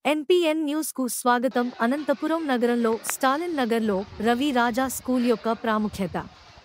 NPN news కు స్వాగతం అనంతపురం నగరంలో స్టాలిన్ నగర్లో రవి రాజా స్కూల్ యొక్క ప్రాముఖ్యత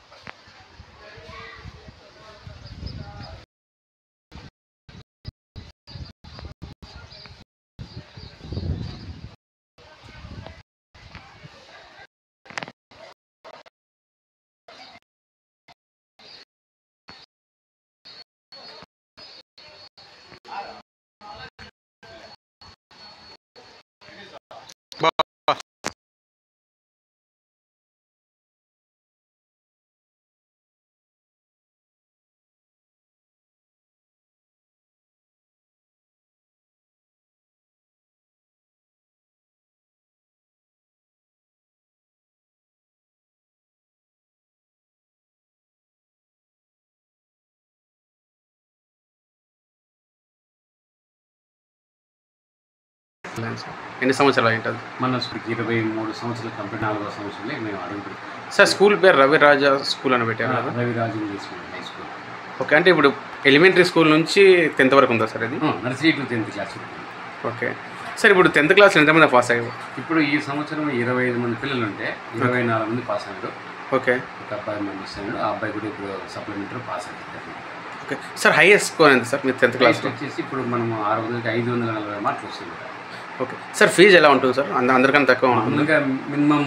ప్లాన్స్ ఎన్ని సంవత్సరాలు అయి ఉంటుంది మన స్కూల్కి ఇరవై మూడు సంవత్సరాలు కంప్లీట్ నాలుగో సంవత్సరంలో మేము అడుగు సార్ స్కూల్ పేరు రవి రాజా స్కూల్ అని పెట్టారు కదా Raviraju English medium high school okay అంటే ఇప్పుడు ఎలిమెంటరీ స్కూల్ నుంచి టెన్త్ వరకు ఉందా సార్ ఇది nursery to tenth class okay sir ఇప్పుడు టెన్త్ క్లాస్లో ఎంతమంది పాస్ అయ్యారు ఇప్పుడు ఈ సంవత్సరం ఇరవై ఐదు మంది పిల్లలు ఉంటే ఇరవై నాలుగు మంది పాస్ అయ్యారు ఓకే ఒక అబ్బాయి మంది అయ్యాడు ఆ అబ్బాయి కూడా ఇప్పుడు సప్లిమెంటరీ పాస్ అయ్యారు ఓకే సార్ హైయెస్ట్ స్కోర్ ఎంత సార్ మీరు టెన్త్ క్లాస్ క్లాస్లో వచ్చేసి ఇప్పుడు మనం ఆరు వందలకి ఐదు వందల నలభై మార్కులు వస్తుంది ఓకే సార్ ఫీజు ఎలా ఉంటుంది సార్ అంద అందరికన్నా తక్కువ ఉంటుంది మామూలుగా మినిమం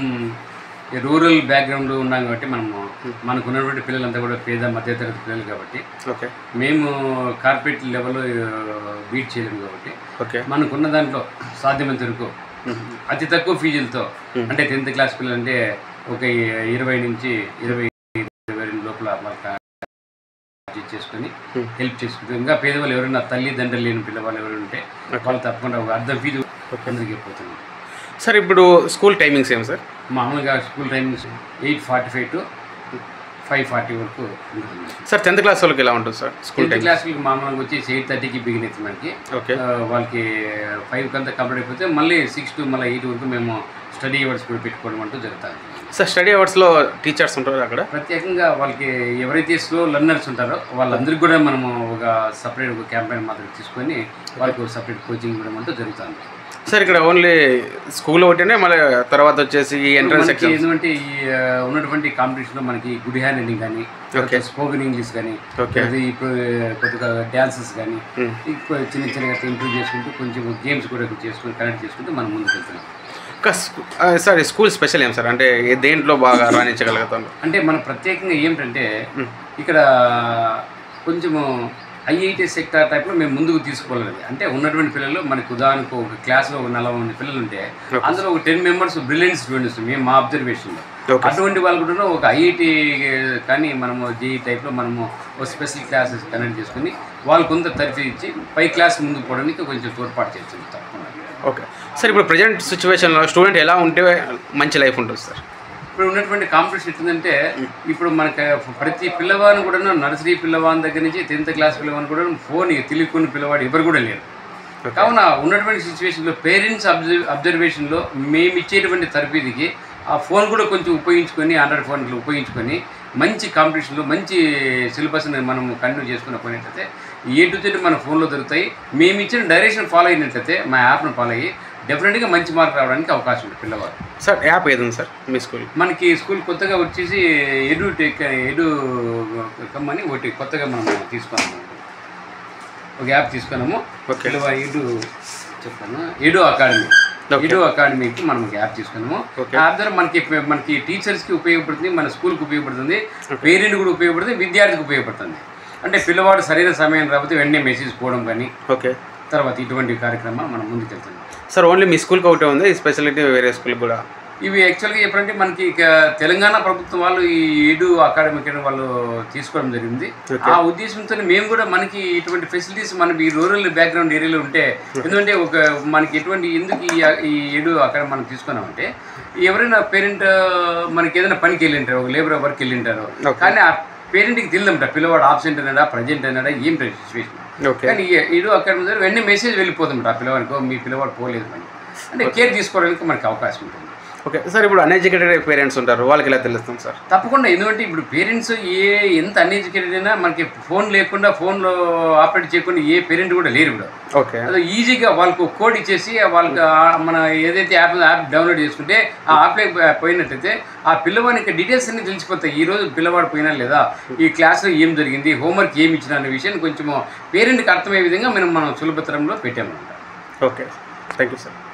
రూరల్ బ్యాక్గ్రౌండ్ ఉన్నాం కాబట్టి మనము మనకు ఉన్నటువంటి పిల్లలంతా కూడా పేద మధ్యతరగతి పిల్లలు కాబట్టి ఓకే మేము కార్పొరేట్ లెవెల్ బీట్ చేయలేము కాబట్టి ఓకే మనకున్న దాంట్లో సాధ్యమైనంత వరకు అతి తక్కువ ఫీజులతో అంటే టెన్త్ క్లాస్ పిల్లలు అంటే ఒక ఇరవై నుంచి ఇరవై ఇరవై రెండు లోపల వాళ్ళకి అడ్జస్ట్ చేసుకొని Hmm. హెల్ప్ చేసుకుంటాం ఇంకా పేదవాళ్ళు ఎవరైనా తల్లి తండ్రి లేని పిల్లవాళ్ళు ఎవరైనా ఉంటే వాళ్ళు తప్పకుండా ఒక అర్ధం ఫీజు అందరికీ పోతున్నాం సార్ ఇప్పుడు స్కూల్ టైమింగ్స్ ఏమి సార్ మామూలుగా school timings eight forty five to five forty వరకు ఉంటుంది సార్ టెన్త్ క్లాస్ వాళ్ళకి ఎలా ఉంటుంది సార్ స్కూల్ టెన్త్ టైం క్లాస్కి మామూలుగా వచ్చేసి ఎయిట్ థర్టీకి బిగిన్ అవుతుంది మనకి ఓకే ఆ, వాళ్ళకి ఫైవ్ కంతా కంప్లీట్ అయిపోతే మళ్ళీ సిక్స్ టు మళ్ళీ ఎయిట్ వరకు మేము స్టడీ అవర్స్ కూడా పెట్టుకోవడం అంటూ జరుగుతుంది సార్ స్టడీ అవర్స్లో టీచర్స్ ఉంటారు అక్కడ ప్రత్యేకంగా వాళ్ళకి ఎవరైతే స్లో లర్నర్స్ ఉంటారో వాళ్ళందరికీ కూడా మనము ఒక సపరేట్ ఒక క్యాంపెయిన్ మాత్రం తీసుకొని వాళ్ళకి సపరేట్ కోచింగ్ ఇవ్వడం అంటూ జరుగుతుంది సార్ ఇక్కడ ఓన్లీ స్కూల్ ఒకటేనే మళ్ళీ తర్వాత వచ్చేసి ఈ ఎంట్రన్స్ మనకి ఎగ్జామ్స్ ఎందుకంటే ఈ ఆ, ఉన్నటువంటి కాంపిటీషన్లో మనకి గుడ్ హ్యాండ్ రైటింగ్ కానీ Okay. స్పోకెన్ ఇంగ్లీష్ కానీ Okay. లేదా ఇప్పుడు కొద్దిగా డ్యాన్సెస్ కానీ Hmm. ఎక్కువ చిన్న చిన్నగా ఇంప్రూవ్ చేసుకుంటూ కొంచెం గేమ్స్ కూడా చేసుకుని కనెక్ట్ చేసుకుంటూ మనం ముందుకు వెళ్తున్నాం ఇంకా స్కూ- ఆ, సార్ ఈ స్కూల్ స్పెషల్ ఏం సార్ అంటే ఏ- దేంట్లో బాగా రాణించగలుగుతాను అంటే మనం ప్రత్యేకంగా ఏమిటంటే Hmm. ఇక్కడ కొంచెము ఐఐటి సెక్టార్ టైప్లో మేము ముందుకు తీసుకోవాలి అంటే ఉన్నటువంటి పిల్లలు మనకు ఉదాహరణకు ఒక క్లాస్లో ఒక నలభై మంది పిల్లలు ఉంటే అందులో ఒక టెన్ మెంబర్స్ బ్రిలియంట్ స్టూడెంట్స్ మేము మా అబ్జర్వేషన్లో Okay. అటువంటి వాళ్ళు కూడా ఒక ఐఐటి కానీ మనము జేఈ టైప్లో మనము ఒక స్పెషల్ క్లాసెస్ కనెక్ట్ చేసుకుని వాళ్ళు కొంత తరఫీ ఇచ్చి పై క్లాస్ ముందుకు పోవడానికి కొంచెం తోడ్పాటు చేస్తుంది తప్పకుండా ఓకే సార్ ఇప్పుడు ప్రజెంట్ సిచ్యువేషన్లో స్టూడెంట్ ఎలా ఉంటే మంచి లైఫ్ ఉంటుంది సార్ ఇప్పుడు ఉన్నటువంటి కాంపిటీషన్ ఎట్లుందంటే ఇప్పుడు మనకి ప్రతి పిల్లవాడిని కూడా నర్సరీ పిల్లవాని దగ్గర నుంచి టెన్త్ క్లాస్ పిల్లవాడిని కూడా ఫోన్ ఇక తెలియకున్న పిల్లవాడు ఎవరు కూడా లేరు కావున ఉన్నటువంటి సిచ్యువేషన్లో పేరెంట్స్ అబ్జర్వ్ అబ్జర్వేషన్లో మేము ఇచ్చేటువంటి తరబీదికి ఆ ఫోన్ కూడా కొంచెం ఉపయోగించుకొని ఆండ్రాయిడ్ ఫోన్లు ఉపయోగించుకొని మంచి కాంపిటీషన్లో మంచి సిలబస్ని మనం కంటిన్యూ చేసుకుని పోయినట్లయితే ఏ టు జెడ్ మన ఫోన్లో దొరుకుతాయి మేము ఇచ్చిన డైరెక్షన్ ఫాలో అయినట్లయితే మా యాప్ను ఫాలో అయ్యి డెఫినెట్గా మంచి మార్క్ రావడానికి అవకాశం ఉంది పిల్లవాడు సార్ యాప్ ఏది ఉంది సార్ మీ స్కూల్ మనకి స్కూల్ కొత్తగా వచ్చేసి ఎడు టెక్ ఎడు కమ్మని ఒకటి కొత్తగా మనం తీసుకున్నాము ఒక యాప్ తీసుకున్నాము ఓకే పిల్లవ ఎడు చెప్తాను ఎడు అకాడమీ Okay. ఎడు అకాడమీకి మనం ఒక యాప్ తీసుకున్నాము Okay. ఆ యాప్ ద్వారా మనకి మనకి టీచర్స్కి ఉపయోగపడుతుంది మన స్కూల్కి ఉపయోగపడుతుంది పేరెంట్ కూడా ఉపయోగపడుతుంది విద్యార్థికి ఉపయోగపడుతుంది అంటే పిల్లవాడు సరైన సమయం రాకపోతే వెంటనే మెసేజ్ పోవడం కానీ ఓకే తర్వాత ఇటువంటి కార్యక్రమాలు మనం ముందుకెళ్తున్నాం సార్ ఓన్లీ మీ స్కూల్కి ఒకటే ఉంది ఈ స్పెషాలిటీ వేరే స్కూల్కి కూడా ఇవి యాక్చువల్గా చెప్పాలంటే మనకి ఇక తెలంగాణ ప్రభుత్వం వాళ్ళు ఈ ఏడు అకాడమిక్ అని వాళ్ళు తీసుకోవడం జరిగింది Okay. ఆ ఉద్దేశంతో మేము కూడా మనకి ఇటువంటి ఫెసిలిటీస్ మనకి ఈ రూరల్ బ్యాక్గ్రౌండ్ ఏరియాలో ఉంటే ఎందుకంటే ఒక మనకి ఎటువంటి ఎందుకు ఈ ఈ ఏడు అక్కడ మనం తీసుకున్నామంటే ఎవరైనా పేరెంట్ మనకి ఏదైనా పనికి వెళ్ళింటారు ఒక లేబర్ వర్క్ వెళ్ళింటారు Okay. కానీ ఆ పేరెంట్కి తెలియదంట పిల్లవాడు ఆబ్సెంట్ అన్నాడా ప్రజెంట్ అన్నాడా ఏం సిచ్యువేషన్ ఓకే కానీ ఈ- ఈడు అక్కడ దగ్గర వెంటనే మెసేజ్ వెళ్ళిపోతుంట ఆ పిల్లవాడికి "ఓ, మీ పిల్లవాడు పోలేదు అని అంటే కేర్ తీసుకోవడానికి మనకి అవకాశం ఉంటుంది ఓకే సార్ ఇప్పుడు అన్ఎడ్యుకేటెడ్ పేరెంట్స్ ఉంటారు వాళ్ళకి ఎలా తెలుస్తుంది సార్ తప్పకుండా ఎందుకంటే ఇప్పుడు పేరెంట్స్ ఏ ఎంత అన్ఎడ్యుకేటెడ్ అయినా మనకి ఫోన్ లేకుండా ఫోన్లో ఆపరేట్ చేయకుండా ఏ పేరెంట్ కూడా లేరు ఇప్పుడు ఓకే అదే ఈజీగా వాళ్ళకు కోడ్ ఇచ్చేసి వాళ్ళకి ఆ- మన ఏదైతే యాప్ ఉందో యాప్ డౌన్లోడ్ చేసుకుంటే ఆ యాప్లో పోయినట్టయితే ఆ పిల్లవానికి డీటెయిల్స్ అన్ని తెలిసిపోతాయి ఈ రోజు పిల్లవాడు పోయినా లేదా ఈ క్లాస్లో ఏం జరిగింది హోంవర్క్ ఏమి ఇచ్చిన అనే విషయాన్ని కొంచెం పేరెంట్కి అర్థమయ్యే విధంగా మనం మనం సులభతరంలో పెట్టామన్నమాట ఓకే థ్యాంక్ యూ సార్